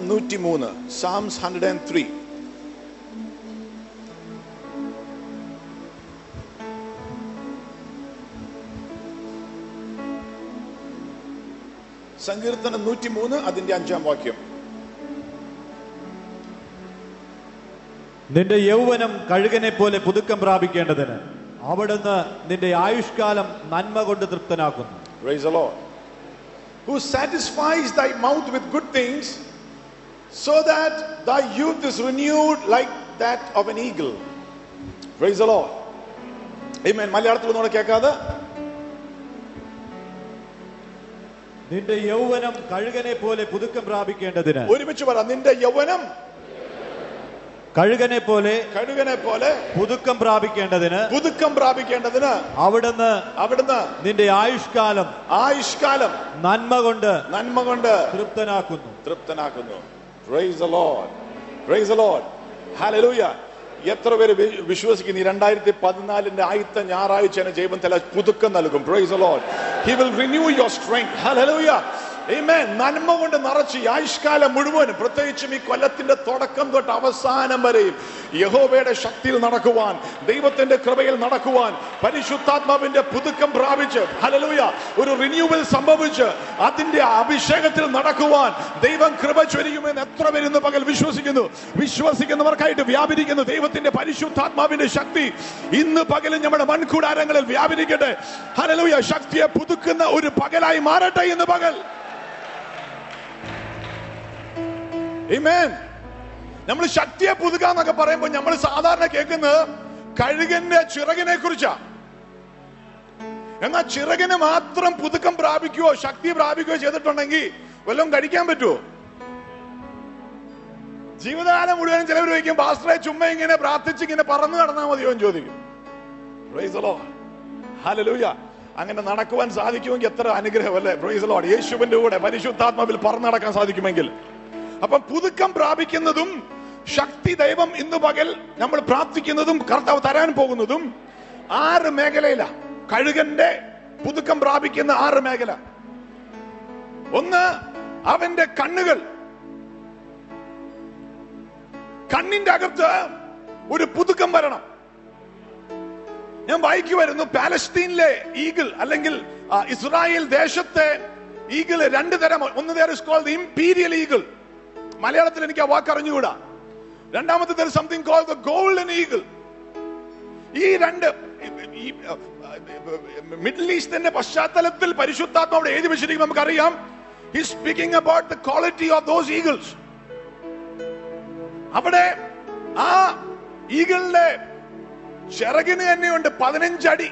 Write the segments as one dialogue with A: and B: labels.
A: നൂറ്റിമൂന്ന് psalms hundred and three സങ്കീർത്തനം നൂറ്റിമൂന്ന് അതിന്റെ അഞ്ചാം വാക്യം
B: നിന്റെ യൗവനം കഴുകനെ പോലെ പുതുക്കം പ്രാപിക്കേണ്ടതിന് അവിടുന്ന് നിന്റെ ആയുഷ്കാലം നന്മ കൊണ്ട് തൃപ്തനാക്കുന്നു
A: Praise the Lord. Who satisfies thy mouth with good things, so that thy youth is renewed like that of an eagle. Praise the Lord. Amen. മലയാളത്തിൽ ഒന്നുകൂടെ കേൾക്കാതെ
B: നിന്റെ യൗവനം കഴുകനെ പോലെ പുതുക്കം പ്രാപിക്കേണ്ടതിന്
A: ഒരുമിച്ച് പറ നിന്റെ യൗവനം
B: കഴുകനെ പോലെ
A: കഴുകനെ പോലെ
B: പുതുക്കം പ്രാപിക്കേണ്ടതിന്
A: പുതുക്കം പ്രാപിക്കേണ്ടതിന്
B: അവിടുന്ന്
A: അവിടുന്ന്
B: നിന്റെ ആയുഷ്കാലം
A: ആയുഷ്കാലം
B: നന്മ കൊണ്ട്
A: നന്മ കൊണ്ട്
B: തൃപ്തനാക്കുന്നു
A: തൃപ്തനാക്കുന്നു praise the Lord praise the Lord hallelujah എത്ര പേര് വി- വിശ്വസിക്കുന്നു ഈ രണ്ടായിരത്തി പതിനാലിന്റെ ആദ്യത്തെ ഞായറാഴ്ച ജൈവം തല പുതുക്കം നൽകും praise the Lord he will renew your strength hallelujah Amen. നന്മ കൊണ്ട് നിറച്ച് ഈ ആയുഷ്കാലം മുഴുവനും പ്രത്യേകിച്ചും ഈ കൊല്ലത്തിന്റെ തുടക്കം തൊട്ട് അവസാനം വരെയും യഹോവയുടെ ശക്തിയിൽ നടക്കുവാൻ ദൈവത്തിന്റെ കൃപയിൽ നടക്കുവാൻ പരിശുദ്ധാത്മാവിന്റെ പുതുക്കം പ്രാപിച്ച് ഹലലൂയ ഒരു റിന്യൂവൽ സംഭവിച്ച് അതിന്റെ അഭിഷേകത്തിൽ നടക്കുവാൻ ദൈവം കൃപ ചൊരിയുമെന്ന് എത്ര പേരുന്ന് പകൽ വിശ്വസിക്കുന്നു വിശ്വസിക്കുന്നവർക്കായിട്ട് വ്യാപരിക്കുന്നു ദൈവത്തിന്റെ പരിശുദ്ധാത്മാവിന്റെ ശക്തി ഇന്ന് പകലും നമ്മുടെ മൺകൂടാരങ്ങളിൽ വ്യാപരിക്കട്ടെ ഹലലൂയ ശക്തിയെ പുതുക്കുന്ന ഒരു പകലായി മാറട്ടെ ഇന്ന് പകൽ Amen. നമ്മൾ ശക്തിയെ പുതുക്കാന്നൊക്കെ പറയുമ്പോൾ നമ്മൾ സാധാരണ കേൾക്കുന്നത് കഴുകന്റെ ചിറകിനെ കുറിച്ചാ എന്നാൽ ചിറകിന് മാത്രം പുതുക്കം പ്രാപിക്കുകയോ ശക്തി പ്രാപിക്കുകയോ ചെയ്തിട്ടുണ്ടെങ്കിൽ വല്ലതും കഴിക്കാൻ പറ്റുമോ ജീവിതകാലം മുഴുവൻ ചിലവർ ചോദിക്കും പാസ്റ്ററെ ചുമ്മാ ഇങ്ങനെ പ്രാർത്ഥിച്ച് ഇങ്ങനെ പറന്നു നടന്നാൽ മതിയോ എന്ന് ചോദിക്കും Praise the Lord. Hallelujah. അങ്ങനെ നടക്കുവാൻ സാധിക്കുമെങ്കിൽ എത്ര അനുഗ്രഹം അല്ലേ പ്രൈസ് ലോഡ് യേശുവിന്റെ കൂടെ പരിശുദ്ധാത്മാവിൽ പറന്നു നടക്കാൻ സാധിക്കുമെങ്കിൽ അപ്പൊ പുതുക്കം പ്രാപിക്കുന്നതും ശക്തി ദൈവം ഇന്ന് പകൽ നമ്മൾ പ്രാർത്ഥിക്കുന്നതും കർത്താവ് തരാൻ പോകുന്നതും ആറ് മേഖലയില കഴുകന്റെ പുതുക്കം പ്രാപിക്കുന്ന ആറ് മേഖല ഒന്ന് അവന്റെ കണ്ണുകൾ കണ്ണിന്റെ അകത്ത് ഒരു പുതുക്കം വരണം ഞാൻ വായിക്കുമായിരുന്നു പാലസ്തീനിലെ ഈഗിൾ അല്ലെങ്കിൽ ആ, ഇസ്രായേൽ ദേശത്തെ ഈഗിൾ രണ്ട് തരം ഒന്ന് തരം കോൾഡ് ഇംപീരിയൽ ഈഗിൾ മലയാളത്തിൽ എനിക്ക് ആ വാക്ക് അറിഞ്ഞുകൂടാ രണ്ടാമത്തെ തരം something call the golden eagle ഈ രണ്ട് ഈ മിഡിൽ ഈസ്റ്റിന്റെ പശ്ചാത്തലത്തിൽ പരിശുദ്ധാത്മാവിടെ എഴുതി വെച്ചിരിക്കും നമുക്കറിയാം he speaking about the quality of those eagles അവിടെ ആ ഈഗിളിന്റെ ചിറകിന് തന്നെയുണ്ട് പതിനഞ്ചടി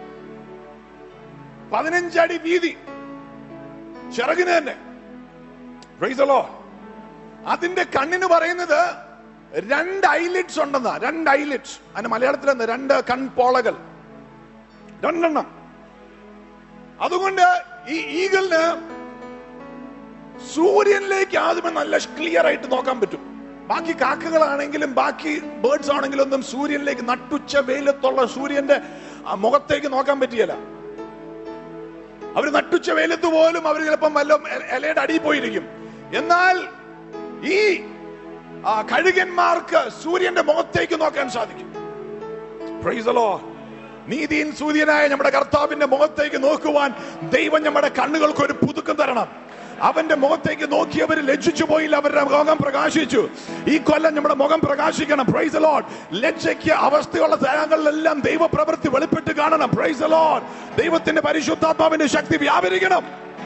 A: പതിനഞ്ചടി വീതി ചിറകിന് തന്നെ Praise the Lord. അതിന്റെ കണ്ണിന് പറയുന്നത് രണ്ട് ഐലിറ്റ്സ് ഉണ്ടെന്നാ രണ്ട് ഐലിറ്റ്സ് അതിന്റെ മലയാളത്തിൽ എന്താ രണ്ട് കൺപോളകൾ രണ്ടെണ്ണം അതുകൊണ്ട് ഈ ഈഗിളിന് സൂര്യനിലേക്ക് ആദ്യമേ നല്ല ക്ലിയർ ആയിട്ട് നോക്കാൻ പറ്റും ബാക്കി കാക്കകളാണെങ്കിലും ബാക്കി ബേർഡ്സ് ആണെങ്കിലും ഒന്നും സൂര്യനിലേക്ക് നട്ടുച്ച വെയിലത്തുള്ള സൂര്യന്റെ ആ മുഖത്തേക്ക് നോക്കാൻ പറ്റിയല്ല അവർ നട്ടുച്ച വെയിലത്ത് പോലും അവർ ചിലപ്പം വല്ല ഇലയുടെ അടിയിൽ പോയിരിക്കും എന്നാൽ ഈ ആ, കഴുകന്മാർക്ക് സൂര്യന്റെ മുഖത്തേക്ക് നോക്കാൻ സാധിക്കും Praise the Lord. നീതിயின் സൂര്യനായ നമ്മുടെ കർത്താവിന്റെ മുഖത്തേക്ക് നോക്കുവാൻ ദൈവം നമ്മുടെ കണ്ണുകൾക്ക് ഒരു പുതുക്കം തരണം അവന്റെ മുഖത്തേക്ക് നോക്കിയവർ ലജ്ജിച്ചു പോയില്ല അവരുടെ മുഖം പ്രകാശിച്ചു ഈ കൊല്ലം നമ്മുടെ മുഖം പ്രകാശിക്കണം പ്രൈസ് ലോഡ് ലജ്ജയ്ക്ക് അവസ്ഥയുള്ള സ്ഥലങ്ങളിലെല്ലാം ദൈവപ്രവൃത്തി വെളിപ്പെട്ട് കാണണം പ്രൈസ് ലോഡ് ദൈവത്തിന്റെ പരിശുദ്ധാത്മാവിന്റെ ശക്തി വ്യാപരിക്കണം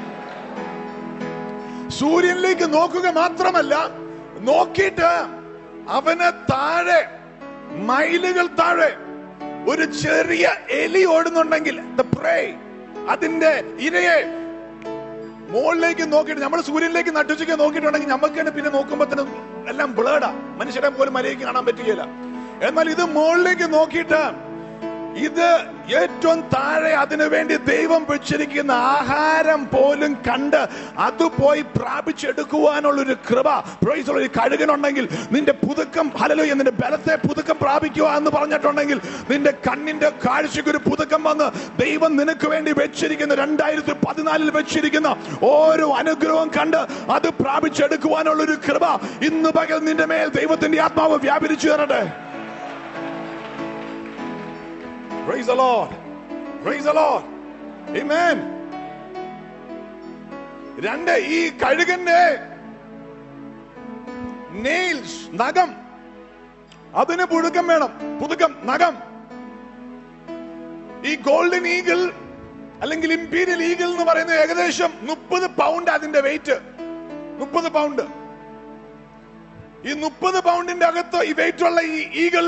A: സൂര്യനിലേക്ക് നോക്കുക മാത്രമല്ല നോക്കിയിട്ട് അവന് താഴെ മൈലുകൾ താഴെ ഒരു ചെറിയ എലി ഓടുന്നുണ്ടെങ്കിൽ the prey, അതിന്റെ ഇരയെ മുകളിലേക്ക് നോക്കിയിട്ട് നമ്മൾ സൂര്യനിലേക്ക് നട്ടുച്ചയ്ക്ക് നോക്കിയിട്ടുണ്ടെങ്കിൽ നമുക്ക് തന്നെ പിന്നെ നോക്കുമ്പോ തന്നെ എല്ലാം ബ്ലേഡാ മനുഷ്യരെ പോലും മലയ്ക്ക് കാണാൻ പറ്റുകയില്ല എന്നാൽ ഇത് മുകളിലേക്ക് നോക്കിയിട്ട് ഇത് ഏറ്റവും താഴെ അതിനു വേണ്ടി ദൈവം വെച്ചിരിക്കുന്ന ആഹാരം പോലും കണ്ട് അത് പോയി പ്രാപിച്ചെടുക്കുവാനുള്ള ഒരു കൃപ Praise the Lord. ഒരു കഴുകനുണ്ടെങ്കിൽ നിന്റെ പുതുക്കം ഹലലോ നിന്റെ ബലത്തെ പുതുക്കം പ്രാപിക്കുക എന്ന് പറഞ്ഞിട്ടുണ്ടെങ്കിൽ നിന്റെ കണ്ണിന്റെ കാഴ്ചയ്ക്ക് ഒരു പുതുക്കം വന്ന് ദൈവം നിനക്ക് വേണ്ടി വെച്ചിരിക്കുന്ന രണ്ടായിരത്തി പതിനാലിൽ വെച്ചിരിക്കുന്ന ഓരോ അനുഗ്രഹവും കണ്ട് അത് പ്രാപിച്ചെടുക്കുവാനുള്ള ഒരു കൃപ ഇന്ന് പകൽ നിന്റെ മേൽ ദൈവത്തിന്റെ ആത്മാവ് വ്യാപരിച്ചു തരട്ടെ Praise the Lord. Praise the Lord. Amen. രണ്ട് ഈ കഴുകന്റെ നെയിൽസ് നഖം അതിന് പുതുക്കം വേണം പുതുക്കം നഖം ഈ ഗോൾഡൻ ഈഗിൾ അല്ലെങ്കിൽ ഇമ്പീരിയൽ ഈഗിൾ എന്ന് പറയുന്നത് ഏകദേശം മുപ്പത് പൗണ്ട് അതിന്റെ വെയിറ്റ് മുപ്പത് പൗണ്ട് ഈ മുപ്പത് പൗണ്ടിന്റെ അകത്ത് ഈ വെയിറ്റ് ഉള്ള ഈ ഈഗിൾ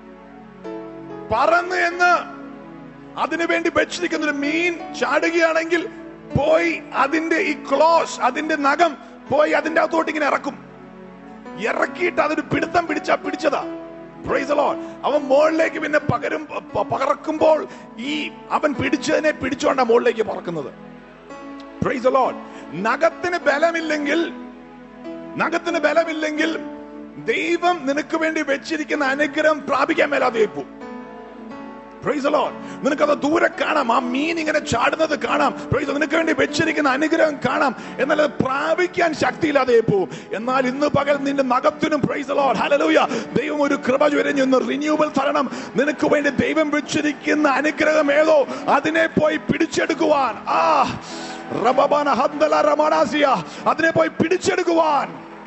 A: പറന്ന് എന്ന് അതിനു വേണ്ടി വെച്ചിരിക്കുന്ന ഒരു മീൻ ചാടുകയാണെങ്കിൽ പോയി അതിന്റെ ഈ ക്ലോസ് അതിന്റെ നഖം പോയി അതിന്റെ അകത്തോട്ട് ഇങ്ങനെ ഇറക്കും ഇറക്കിയിട്ട് അതൊരു പിടുത്തം പിടിച്ചാ പിടിച്ചതാ Praise the Lord. അവൻ മുകളിലേക്ക് പിന്നെ പകരും പ- പറക്കുമ്പോൾ ഈ അവൻ പിടിച്ചതിനെ പിടിച്ചോണ്ടാ മുകളിലേക്ക് പറക്കുന്നത് Praise the Lord. നഖത്തിന് ബലമില്ലെങ്കിൽ നഖത്തിന് ബലമില്ലെങ്കിൽ ദൈവം നിനക്ക് വേണ്ടി വെച്ചിരിക്കുന്ന അനുഗ്രഹം പ്രാപിക്കാൻ മേലാതെ പോകും Praise the Lord. നിനക്കത് ദൂരെ കാണാം ആ മീൻ ഇങ്ങനെ ചാടുന്നത് കാണാം Praise the Lord. നിനക്ക് വേണ്ടി വെച്ചിരിക്കുന്ന അനുഗ്രഹം കാണാം എന്നാൽ അത് പ്രാപിക്കാൻ ശക്തിയില്ലാതെ പോവും എന്നാൽ ഇന്ന് പകൽ നിന്റെ നഖത്തിനും പ്രൈസ് the Lord. Hallelujah. ദൈവം ഒരു കൃപ ചൊരിഞ്ഞു ഇന്ന് റിന്യൂവൽ തരണം നിനക്ക് വേണ്ടി ദൈവം വെച്ചിരിക്കുന്ന അനുഗ്രഹം ഏതോ അതിനെ പോയി പിടിച്ചെടുക്കുവാൻ ആ റബബാന ഹന്തല റമണാസിയ അതിനെ പോയി പിടിച്ചെടുക്കുവാൻ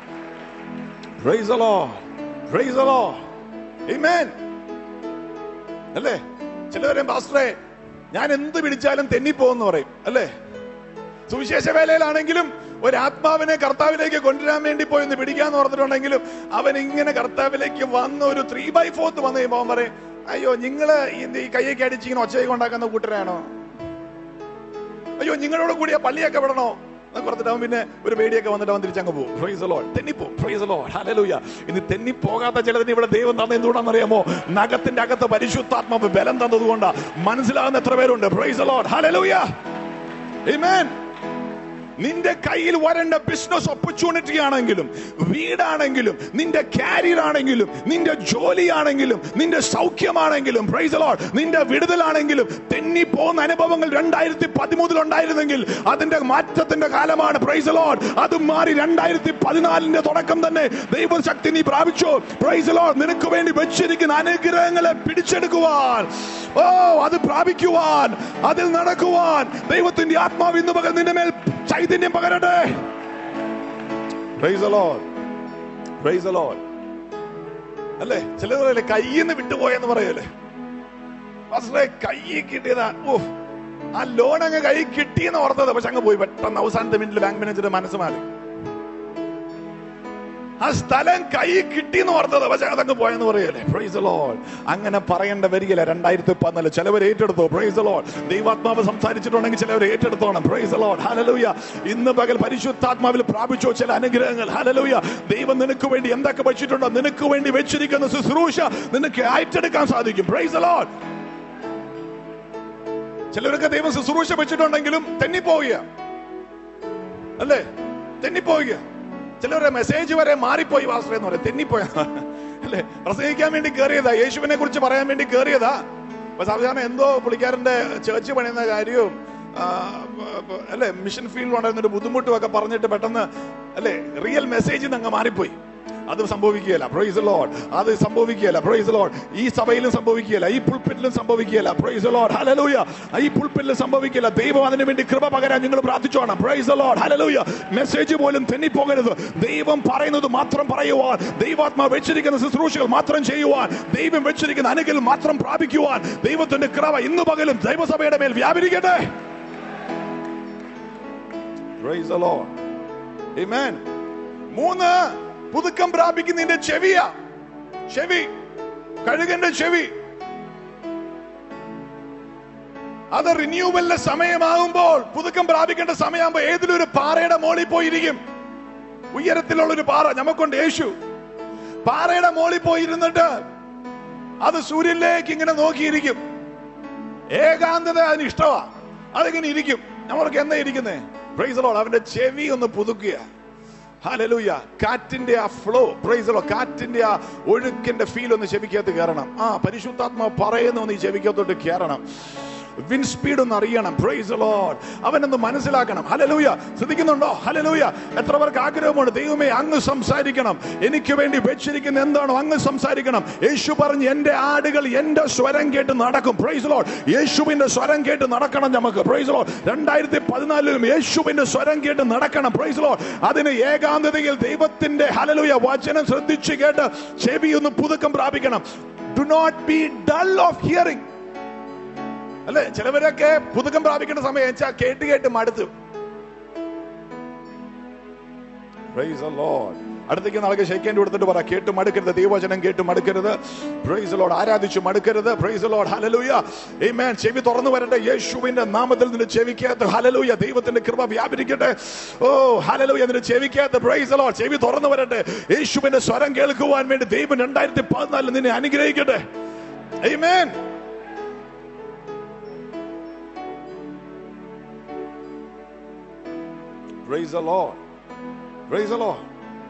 A: Praise the Lord. Praise the Lord. Amen. അല്ലേ ചിലവരെ പാസ്റ്ററെ ഞാൻ എന്ത് പിടിച്ചാലും തെന്നിപ്പോന്ന് പറയും അല്ലേ സുവിശേഷ വേലയിലാണെങ്കിലും ഒരു ആത്മാവിനെ കർത്താവിലേക്ക് കൊണ്ടുവരാൻ വേണ്ടി പോയി ഒന്ന് പിടിക്കാന്ന് ഓർത്തിട്ടുണ്ടെങ്കിലും അവൻ ഇങ്ങനെ കർത്താവിലേക്ക് വന്ന് ഒരു ത്രീ ബൈ ഫോർത്ത് വന്ന് കഴിയുമ്പോൾ അവൻ പറയും അയ്യോ നിങ്ങള് ഈ- ഈ കൈയൊക്കെ അടിച്ച് ഇങ്ങനെ ഒച്ചയൊക്കെ ഉണ്ടാക്കുന്ന കൂട്ടരാണോ അയ്യോ നിങ്ങളോട് കൂടിയ പള്ളിയൊക്കെ വിടണോ എന്നൊക്കെ പറഞ്ഞിട്ട് അവൻ പിന്നെ ഒരു പേടിയൊക്കെ വന്നിട്ട് അവൻ തിരിച്ചങ്ങ് പോകും ഫ്രൈസ് ലോഡ് തെന്നിപ്പോ ഫ്രൈസ് ലോഡ് ഹല്ലേലൂയ ഇനി തെന്നി പോകാത്ത ചിലതിന് ഇവിടെ ദൈവം തന്ന എന്തുകൊണ്ടാണെന്ന് അറിയാമോ നഖത്തിന്റെ അകത്ത് പരിശുദ്ധാത്മാവ് ബലം തന്നതുകൊണ്ടാ മനസ്സിലാകുന്ന എത്ര പേരുണ്ട് ഫ്രൈസ് ലോഡ് ഹല്ലേലൂയ ആമേൻ നിന്റെ കയ്യിൽ വരേണ്ട ബിസിനസ് ഓപ്പർച്യൂണിറ്റി ആണെങ്കിലും വീടാണെങ്കിലും നിന്റെ കാരിയർ ആണെങ്കിലും നിന്റെ ജോലിയാണെങ്കിലും നിന്റെ സൗഖ്യമാണെങ്കിലും പ്രൈസ് ലോഡ് നിന്റെ വിടുതലാണെങ്കിലും തെന്നി പോകുന്ന അനുഭവങ്ങൾ രണ്ടായിരത്തി പതിമൂന്നിൽ ഉണ്ടായിരുന്നെങ്കിൽ അതിന്റെ മാറ്റത്തിന്റെ കാലമാണ് പ്രൈസ് ലോഡ് അത് മാറി രണ്ടായിരത്തി പതിനാലിന്റെ തുടക്കം തന്നെ ദൈവശക്തി നീ പ്രാപിച്ചു പ്രൈസ് ലോഡ് നിനക്ക് വേണ്ടി വെച്ചിരിക്കുന്ന അനുഗ്രഹങ്ങളെ പിടിച്ചെടുക്കുവാൻ ഓ അത് പ്രാപിക്കുവാൻ അതിൽ നടക്കുവാൻ ദൈവത്തിന്റെ ആത്മാവ് ഇന്ന് പകൽ നിന്റെ മേൽ ചൈതന്യം പകരട്ടെ Praise the Lord. Praise the Lord. അല്ലേ ചിലർ പറയല്ലേ കയ്യിൽ നിന്ന് വിട്ടുപോയെന്ന് പറയല്ലേ പാസ്റ്ററെ കൈ കിട്ടിയതാ ഓ ആ ലോൺ അങ്ങ് കൈ കിട്ടിയെന്ന് ഓർത്തത് പക്ഷെ അങ്ങ് പോയി പെട്ടെന്ന് അവസാനത്തെ മിനിറ്റിൽ ബാങ്ക് മാനേജർ മനസ്സ് മാറി ആ സ്ഥലം കൈ കിട്ടിയെന്ന് ഓർത്തത് പക്ഷെ അതങ്ങ് പോയെന്ന് പറയല്ലേ പ്രൈസ് ലോഡ് അങ്ങനെ പറയേണ്ട വരികയില്ല രണ്ടായിരത്തി പതിനാല് ചിലവർ ഏറ്റെടുത്തു പ്രൈസ് ലോഡ് ദൈവാത്മാവ് സംസാരിച്ചിട്ടുണ്ടെങ്കിൽ ചിലവർ ഏറ്റെടുത്തോണം പ്രൈസ് ലോഡ് ഹലലൂയ ഇന്ന് പകൽ പരിശുദ്ധാത്മാവിൽ പ്രാപിച്ചോ ചില അനുഗ്രഹങ്ങൾ ഹലലൂയ ദൈവം നിനക്ക് വേണ്ടി എന്തൊക്കെ വെച്ചിട്ടുണ്ടോ നിനക്ക് വേണ്ടി വെച്ചിരിക്കുന്ന ശുശ്രൂഷ നിനക്ക് ഏറ്റെടുക്കാൻ സാധിക്കും പ്രൈസ് ലോഡ് ചിലരൊക്കെ ദൈവം ശുശ്രൂഷ വെച്ചിട്ടുണ്ടെങ്കിലും തെന്നിപ്പോവുക അല്ലേ തെന്നിപ്പോവുക ചിലരുടെ മെസ്സേജ് വരെ മാറിപ്പോയി വാസ്ത്ര എന്ന് പറയും തെന്നിപ്പോയ അല്ലേ പ്രസംഗിക്കാൻ വേണ്ടി കയറിയതാ യേശുവിനെ കുറിച്ച് പറയാൻ വേണ്ടി കയറിയതാ അപ്പൊ സാധാരണ എന്തോ പുള്ളിക്കാരന്റെ ചേർച്ച് പണിയുന്ന കാര്യവും ആ, അല്ലെ മിഷൻ ഫീൽഡിൽ ഉണ്ടായിരുന്ന ഒരു ബുദ്ധിമുട്ടും ഒക്കെ പറഞ്ഞിട്ട് പെട്ടെന്ന് അല്ലെ റിയൽ മെസ്സേജ് അങ്ങ് മാറിപ്പോയി അത് സംഭവിക്കുകയില്ല പ്രൈസ് ലോഡ് അത് സംഭവിക്കുകയില്ല പ്രൈസ് ലോഡ് ഈ സഭയിലും സംഭവിക്കുകയില്ല ഈ പുൾപ്പിറ്റിലും സംഭവിക്കുകയില്ല പ്രൈസ് ലോഡ് ഹലലൂയ ഈ പുൾപ്പിറ്റിലും സംഭവിക്കില്ല ദൈവം അതിനു വേണ്ടി കൃപ പകരാൻ നിങ്ങൾ പ്രാർത്ഥിച്ചോണം പ്രൈസ് ലോഡ് ഹലലൂയ മെസ്സേജ് പോലും തെന്നിപ്പോകരുത് ദൈവം പറയുന്നത് മാത്രം പറയുവാൻ ദൈവാത്മാ വെച്ചിരിക്കുന്ന ശുശ്രൂഷകൾ മാത്രം ചെയ്യുവാൻ ദൈവം വെച്ചിരിക്കുന്ന അനുഗ്രഹം മാത്രം പ്രാപിക്കുവാൻ ദൈവത്തിന്റെ കൃപ ഇന്ന് പകലും ദൈവസഭയുടെ മേൽ വ്യാപരിക്കട്ടെ Praise the Lord. Amen. മൂന്ന് പുതുക്കം പ്രാപിക്കുന്നതിന്റെ ചെവിയ ചെവി കഴുകന്റെ ചെവി അത് റിന്യൂവലിന്റെ സമയമാകുമ്പോൾ പുതുക്കം പ്രാപിക്കേണ്ട സമയമാകുമ്പോൾ ഏതിലും ഒരു പാറയുടെ മോളിൽ പോയിരിക്കും ഉയരത്തിലുള്ള ഒരു പാറ നമുക്കുണ്ട് യേശു പാറയുടെ മോളിൽ പോയി ഇരുന്നിട്ട് അത് സൂര്യനിലേക്ക് ഇങ്ങനെ നോക്കിയിരിക്കും ഏകാന്തത അതിന് ഇഷ്ടമാ അതിങ്ങനെ ഇരിക്കും നമ്മൾക്ക് എന്താ ഇരിക്കുന്നേ പ്രൈസ് ലോഡ് അവന്റെ ചെവി ഒന്ന് പുതുക്കുക ഹലലൂയ കാറ്റിന്റെ ആ ഫ്ലോ പ്രൈസലോ കാറ്റിന്റെ ആ ഒഴുക്കിന്റെ ഫീൽ ഒന്ന് ചെവിക്കകത്ത് കയറണം ആ പരിശുദ്ധാത്മാവ് പറയുന്ന ഒന്ന് ഈ ചെവിക്കകത്തോട്ട് കയറണം വിൻ സ്പീഡ് ഒന്ന് അറിയണം പ്രൈസ് ലോഡ് അവനൊന്ന് മനസ്സിലാക്കണം ഹലലൂയ ശ്രദ്ധിക്കുന്നുണ്ടോ ഹലലൂയ എത്ര പേർക്ക് ആഗ്രഹമുണ്ട് ദൈവമേ അങ്ങ് സംസാരിക്കണം എനിക്ക് വേണ്ടി വെച്ചിരിക്കുന്ന എന്താണോ അങ്ങ് സംസാരിക്കണം യേശു പറഞ്ഞ് എന്റെ ആടുകൾ എന്റെ സ്വരം കേട്ട് നടക്കും പ്രൈസ് ലോഡ് യേശുവിന്റെ സ്വരം കേട്ട് നടക്കണം നമുക്ക് പ്രൈസ് ലോഡ് രണ്ടായിരത്തി പതിനാലിലും യേശുവിന്റെ സ്വരം കേട്ട് നടക്കണം പ്രൈസ് ലോഡ് അതിന് ഏകാന്തതയിൽ ദൈവത്തിന്റെ ഹലലൂയ വചനം ശ്രദ്ധിച്ച് കേട്ട് ചെവി ഒന്ന് പുതുക്കം പ്രാപിക്കണം do not be dull of hearing അല്ലെ ചിലവരൊക്കെ പുതുക്കം പ്രാപിക്കേണ്ട സമയം വെച്ചാൽ കേട്ട് കേട്ട് മടുത്തു Praise the Lord. അടുത്തേക്ക് നാളെ ഷെയ്ക്കേണ്ടി കൊടുത്തിട്ട് പറ കേട്ട് മടുക്കരുത് ദൈവവചനം കേട്ട് മടുക്കരുത് പ്രൈസ് ലോഡ് ആരാധിച്ചു മടുക്കരുത് പ്രൈസ് ലോഡ് ഹലലൂയ ആമേൻ ചെവി തുറന്നു വരട്ടെ യേശുവിന്റെ നാമത്തിൽ നിന്ന് ചെവിക്കകത്ത് ഹലലൂയ ദൈവത്തിന്റെ കൃപ വ്യാപരിക്കട്ടെ ഓ ഹലലൂയ നിന്റെ ചെവിക്കകത്ത് പ്രൈസ് ലോഡ് ചെവി തുറന്നു വരട്ടെ യേശുവിന്റെ സ്വരം കേൾക്കുവാൻ വേണ്ടി ദൈവം രണ്ടായിരത്തി പതിനാലിൽ നിന്നെ അനുഗ്രഹിക്കട്ടെ ആമേൻ Praise the Lord. Praise the Lord.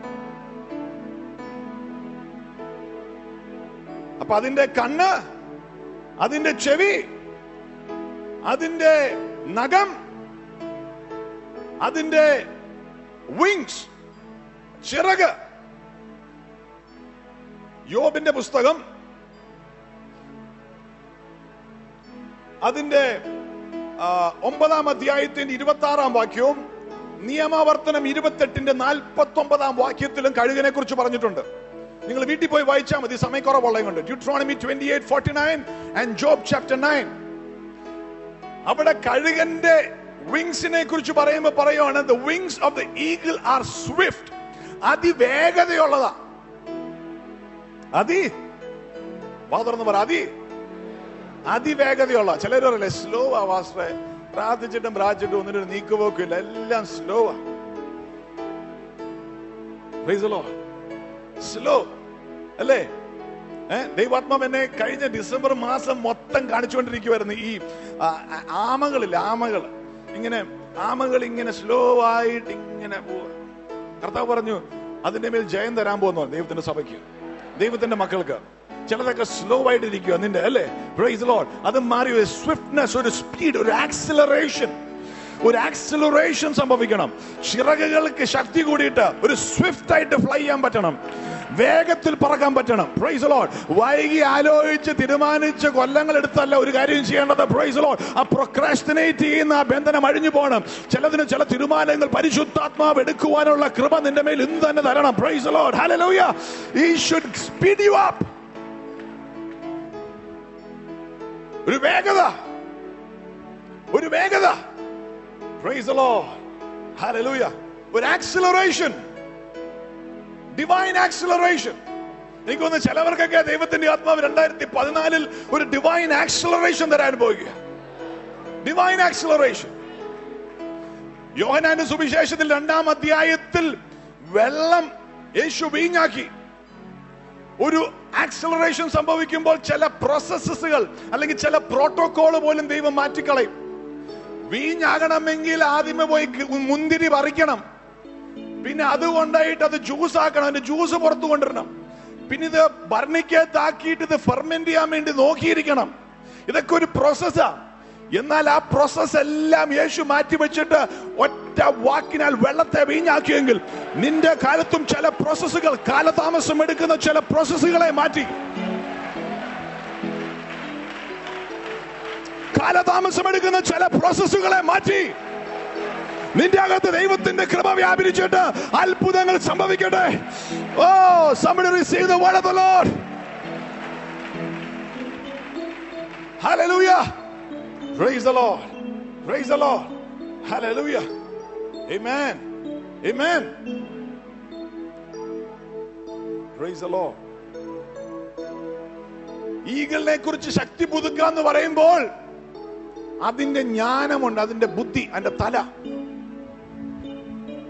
A: അപ്പൊ അതിന്റെ കണ്ണ് അതിന്റെ ചെവി അതിന്റെ നഖം അതിന്റെ വിങ്സ് ചിറക് യോബിന്റെ പുസ്തകം അതിന്റെ ആ, ഒമ്പതാം അധ്യായത്തിന്റെ ഇരുപത്തി ആറാം വാക്യവും നിയമാവർത്തനം ഇരുപത്തെട്ടിന്റെ നാൽപ്പത്തി ഒമ്പതാം വാക്യത്തിലും കഴുകനെ കുറിച്ച് പറഞ്ഞിട്ടുണ്ട് നിങ്ങൾ വീട്ടിൽ പോയി വായിച്ചാൽ മതി സമയക്കുറവുള്ളത് കൊണ്ട് Deuteronomy twenty eight forty nine and Job chapter nine അവിടെ കഴുകന്റെ വിങ്സിനെ കുറിച്ച് പറയുമ്പോൾ പറയുവാണ് the wings of the eagle are swift അതിവേഗതയുള്ളതാ അതി വാ തുറന്ന് പറ അതി അതിവേഗതയുള്ള ചിലർ പറയല്ലേ സ്ലോ ആ വാസ്റ്ററെ പ്രാർത്ഥിച്ചിട്ടും പ്രാർത്ഥിച്ചിട്ടും ഒന്നിനൊരു നീക്കുപോക്കില്ല എല്ലാം സ്ലോ ആ സ്ലോ അല്ലേ ഏ ദൈവാത്മാവ് എന്നെ കഴിഞ്ഞ ഡിസംബർ മാസം മൊത്തം കാണിച്ചുകൊണ്ടിരിക്കുവായിരുന്നു ഈ ആ, ആ, ആമകളില്ല ആമകൾ ഇങ്ങനെ ആമകൾ ഇങ്ങനെ സ്ലോ ആയിട്ട് ഇങ്ങനെ പോവാ കർത്താവ് പറഞ്ഞു അതിന്റെ മേൽ ജയം തരാൻ പോകുന്നു ദൈവത്തിന്റെ സഭയ്ക്ക് ദൈവത്തിന്റെ മക്കൾക്ക് ചിലതൊക്കെ സ്ലോ ആയിട്ട് ഇരിക്കുക നിന്റെ അല്ലേ പ്രൈസ് ലോഡ് അത് മാറി ഒരു സ്വിഫ്റ്റ്നെസ് ഒരു സ്പീഡ് ഒരു ആക്സിലറേഷൻ ഒരു ആക്സിലറേഷൻ സംഭവിക്കണം ചിറകുകൾക്ക് ശക്തി കൂടിയിട്ട് ഒരു സ്വിഫ്റ്റ് ആയിട്ട് ഫ്ലൈ ചെയ്യാൻ പറ്റണം വേഗത്തിൽ പറക്കാൻ പറ്റണം പ്രൈസ് ലോഡ് വൈകി ആലോചിച്ച് തീരുമാനിച്ച് കൊല്ലങ്ങൾ എടുത്തല്ല ഒരു കാര്യം ചെയ്യേണ്ടത് പ്രൈസ് ലോഡ് ആ പ്രൊക്രാസ്റ്റിനേറ്റ് ചെയ്യുന്ന ആ ബന്ധനം അഴിഞ്ഞു പോകണം ചിലതിന് ചില തീരുമാനങ്ങൾ പരിശുദ്ധാത്മാവ് എടുക്കുവാനുള്ള കൃപ നിന്റെ മേൽ ഇന്ന് തന്നെ തരണം praise Lord hallelujah he should speed you up ഒരു വേഗത ഒരു വേഗത പ്രൈസ് the Lord hallelujah ഒരു ആക്സിലറേഷൻ ഡിവൈൻ ആക്സിലറേഷൻ എനിക്കൊന്ന് ചിലവർക്കൊക്കെ ദൈവത്തിന്റെ ആത്മാവ് രണ്ടായിരത്തി പതിനാലിൽ ഒരു ഡിവൈൻ ആക്സിലറേഷൻ തരാൻ പോകുക ഡിവൈൻ ആക്സിലറേഷൻ യോഹനാന്റെ സുവിശേഷത്തിൽ രണ്ടാം അധ്യായത്തിൽ വെള്ളം യേശു വീഞ്ഞാക്കി ഒരു ആക്സിലറേഷൻ സംഭവിക്കുമ്പോൾ ചില പ്രോസസ്സുകൾ അല്ലെങ്കിൽ ചില പ്രോട്ടോകോൾ പോലും ദൈവം മാറ്റിക്കളയും വീഞ്ഞാകണമെങ്കിൽ ആദ്യമേ പോയി ക- മുന്തിരി പറിക്കണം പിന്നെ അത് കൊണ്ടായിട്ട് അത് ജ്യൂസ് ആക്കണം അതിന്റെ ജ്യൂസ് പുറത്തു കൊണ്ടുവരണം പിന്നെ ഇത് ഭരണിക്കകത്താക്കിയിട്ട് ഇത് ഫെർമെന്റ് ചെയ്യാൻ വേണ്ടി നോക്കിയിരിക്കണം ഇതൊക്കെ ഒരു പ്രോസസ്സാ എന്നാൽ ആ പ്രോസസ് എല്ലാം യേശു മാറ്റി വെച്ചിട്ട് ഒറ്റ വാക്കിനാൽ വെള്ളത്തെ വീഞ്ഞാക്കിയെങ്കിൽ നിന്റെ കാലത്തും ചില പ്രോസസ്സുകൾ കാലതാമസം എടുക്കുന്ന ചില പ്രോസസ്സുകളെ മാറ്റി കാലതാമസം എടുക്കുന്ന ചില പ്രോസസ്സുകളെ മാറ്റി നിന്റെ അകത്ത് ദൈവത്തിന്റെ കൃപ വ്യാപരിച്ചിട്ട് അത്ഭുതങ്ങൾ സംഭവിക്കട്ടെ ഓ somebody receive the word of the Lord hallelujah praise the Lord praise the Lord hallelujah amen amen praise the Lord ഈഗിളിനെ കുറിച്ച് ശക്തി പുതുക്കുക എന്ന് പറയുമ്പോൾ അതിന്റെ ജ്ഞാനമുണ്ട് അതിന്റെ ബുദ്ധി അതിന്റെ തല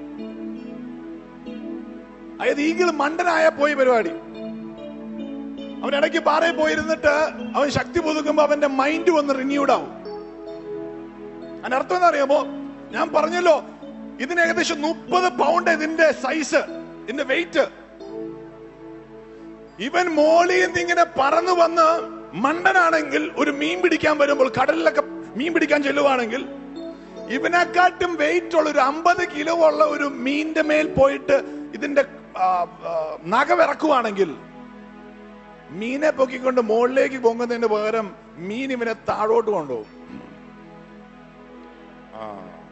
A: അതായത് ഈഗിൾ മണ്ടനായ പോയി പരിപാടി അവൻ ഇടയ്ക്ക് പാറയിൽ പോയിരുന്നിട്ട് അവൻ ശക്തി പുതുക്കുമ്പോ അവന്റെ മൈൻഡ് വന്ന് റിന്യൂഡ് ആവും അതിന്റെ അർത്ഥം എന്താ അറിയാമോ ഞാൻ പറഞ്ഞല്ലോ ഇതിന് ഏകദേശം മുപ്പത് പൗണ്ട് ഇതിന്റെ സൈസ് ഇതിന്റെ വെയിറ്റ് ഇവൻ മോളിൽ നിന്ന് ഇങ്ങനെ പറന്നു വന്ന് മണ്ടനാണെങ്കിൽ ഒരു മീൻ പിടിക്കാൻ വരുമ്പോൾ കടലിലൊക്കെ മീൻ പിടിക്കാൻ ചെല്ലുവാണെങ്കിൽ ഇവനെക്കാട്ടും വെയിറ്റ് ഉള്ള ഒരു അമ്പത് കിലോ ഉള്ള ഒരു മീനിന്റെ മേൽ പോയിട്ട് ഇതിന്റെ ആ, ആ, നഖവിറക്കുവാണെങ്കിൽ മീനെ പൊക്കിക്കൊണ്ട് മുകളിലേക്ക് പൊങ്ങുന്നതിന് പകരം മീൻ ഇവനെ താഴോട്ട് കൊണ്ടുപോകും ആ.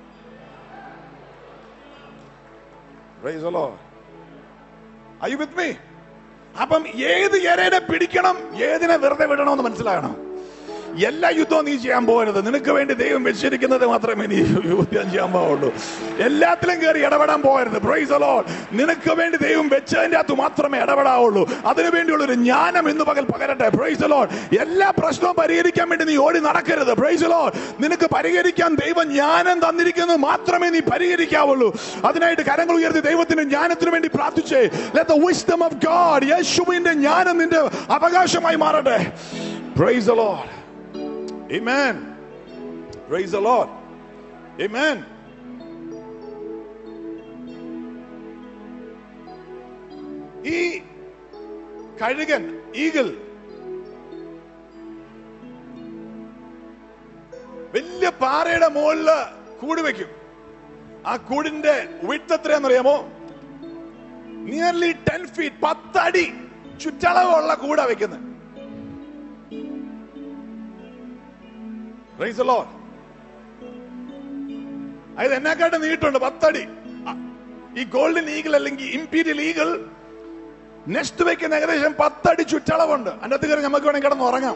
A: Praise the Lord. Are you with me? അപ്പം ഏത് എരയുടെ പിടിക്കണം ഏതിനെ വെറുതെ വിടണമെന്ന് മനസ്സിലാകണം എല്ലാ യുദ്ധവും നീ ചെയ്യാൻ പോകരുത് നിനക്ക് വേണ്ടി ദൈവം വെച്ചിരിക്കുന്നത് മാത്രമേ നീ യുദ്ധം ചെയ്യാൻ പാവുള്ളൂ എല്ലാത്തിലും കയറി ഇടപെടാൻ പോകരുത് പ്രൈസ് ലോഡ് നിനക്ക് വേണ്ടി ദൈവം വെച്ചതിന്റെ അകത്ത് മാത്രമേ ഇടപെടാവുള്ളൂ അതിനു വേണ്ടിയുള്ള ഒരു ജ്ഞാനം ഇന്ന് പകൽ പകരട്ടെ പ്രൈസ് ലോഡ് എല്ലാ പ്രശ്നവും പരിഹരിക്കാൻ വേണ്ടി നീ ഓടി നടക്കരുത് പ്രൈസ് ലോഡ് നിനക്ക് പരിഹരിക്കാൻ ദൈവം ജ്ഞാനം തന്നിരിക്കുന്നത് മാത്രമേ നീ പരിഹരിക്കാവുള്ളൂ അതിനായിട്ട് കരങ്ങൾ ഉയർത്തി ദൈവത്തിന്റെ ജ്ഞാനത്തിന് വേണ്ടി പ്രാർത്ഥിച്ചേ let the wisdom of God യേശുവിന്റെ ജ്ഞാനം നിന്റെ അവകാശമായി മാറട്ടെ praise the Lord Amen. Praise the Lord. Amen. ഈ കഴുകൻ ഈഗിൾ വലിയ പാറയുടെ മുകളില് കൂട് വെക്കും ആ കൂടിന്റെ വിട്ട് എത്രയാണെന്നറിയാമോ നിയർലി ടെൻ ഫീറ്റ് പത്തടി ചുറ്റളവുള്ള കൂടാ വെക്കുന്നത് Praise the Lord. അതായത് എന്നെക്കാട്ട് നീട്ടുണ്ട് പത്തടി അ- ഈ ഗോൾഡൻ ഈഗിൾ അല്ലെങ്കിൽ ഇമ്പീരിയൽ ഈഗിൾ നെക്സ്റ്റ് വെക്കുന്ന ഏകദേശം പത്തടി ചുറ്റളവുണ്ട് അതിന്റെ അകത്ത് കയറി നമുക്ക് വേണമെങ്കിൽ കിടന്ന് ഉറങ്ങാം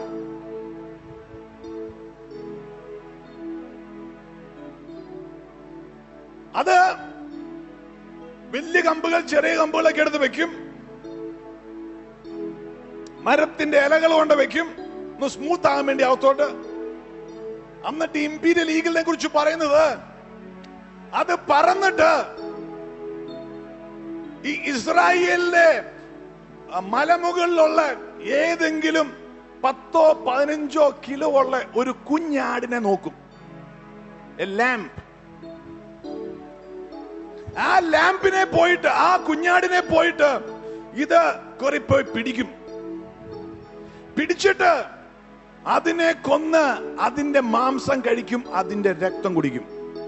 A: അത് വലിയ കമ്പുകൾ ചെറിയ കമ്പുകളൊക്കെ എടുത്ത് വെക്കും മരത്തിന്റെ ഇലകൾ കൊണ്ട് വെക്കും ഒന്ന് സ്മൂത്ത് ആകാൻ വേണ്ടി അകത്തോട്ട് എന്നിട്ട് ഇമ്പീരിയൽ ഈഗിളിനെ കുറിച്ച് പറയുന്നത് അത് പറന്നിട്ട് ഈ ഇസ്രായേലിലെ ആ, മലമുകളിലുള്ള ഏതെങ്കിലും പത്തോ പതിനഞ്ചോ കിലോ ഉള്ള ഒരു കുഞ്ഞാടിനെ നോക്കും ലാമ്പ് ആ ലാമ്പിനെ പോയിട്ട് ആ കുഞ്ഞാടിനെ പോയിട്ട് ഇത് കുറെ പോയി പിടിക്കും പിടിച്ചിട്ട് അതിനെ കൊന്ന് അതിന്റെ മാംസം കഴിക്കും അതിന്റെ രക്തം കുടിക്കും